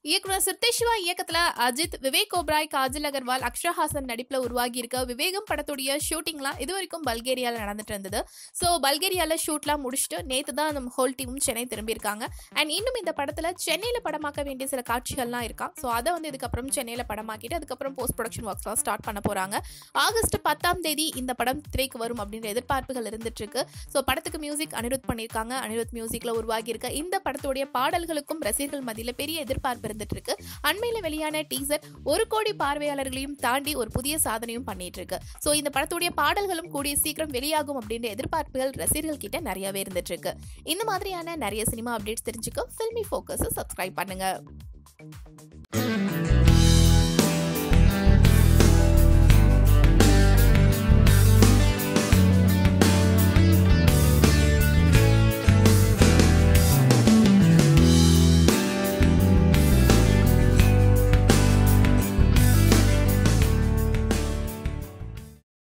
இயக்குனர் சித்தேஷ்வா இயக்கத்துல அஜித் விவேக் ஓப்ராய் காஜல் அகர்வால் அக்ஷரா ஹாசன் நடிப்புல உருவாகி இருக்க விவேகம் படத்துடைய ஷூட்டிங்லாம் இது வரைக்கும் பல்கேரியால நடந்துட்டு இருந்தது ஸோ பல்கேரியால ஷூட்லாம் முடிச்சுட்டு நேத்து தான் நம்ம ஹோல் டீமும் சென்னை திரும்பியிருக்காங்க அண்ட் இன்னும் இந்த படத்துல சென்னையில படமாக்க வேண்டிய சில காட்சிகள்லாம் இருக்கா ஸோ அதை வந்து இதுக்கப்புறம் சென்னையில படமாக்கிட்டு அதுக்கப்புறம் போஸ்ட் ப்ரொடக்ஷன் ஒர்க்ஸ்லாம் ஸ்டார்ட் பண்ண போறாங்க ஆகஸ்ட் பத்தாம் தேதி இந்த படம் திரைக்கு வரும் அப்படின்ற எதிர்பார்ப்புகள் இருந்துட்டு இருக்கு ஸோ படத்துக்கு மியூசிக் அனிருத் பண்ணியிருக்காங்க அனிருத் மியூசிக்ல உருவாகி இருக்க இந்த படத்துடைய பாடல்களுக்கும் ரசிகர்கள் மத்தியில் பெரிய எதிர்பார்ப்பு இருந்துட்டு இருக்கு அண்மையில வெளியான டீசர் ஒரு கோடி பார்வையாளர்களையும் தாண்டி ஒரு புதிய சாதனையும் பண்ணிட்டு இருக்கு ஸோ இந்த படத்துடைய பாடல்களும் கூடிய சீக்கிரம் வெளியாகும் அப்படின்ற எதிர்பார்ப்புகள் ரசிகர்கள் கிட்ட நிறையவே இருந்துட்டு இருக்கு இந்த மாதிரியான நிறைய சினிமா அப்டேட்ஸ் தெரிஞ்சுக்க ஃபில்மி ஃபோக்கஸ் சப்ஸ்கிரைப் பண்ணுங்க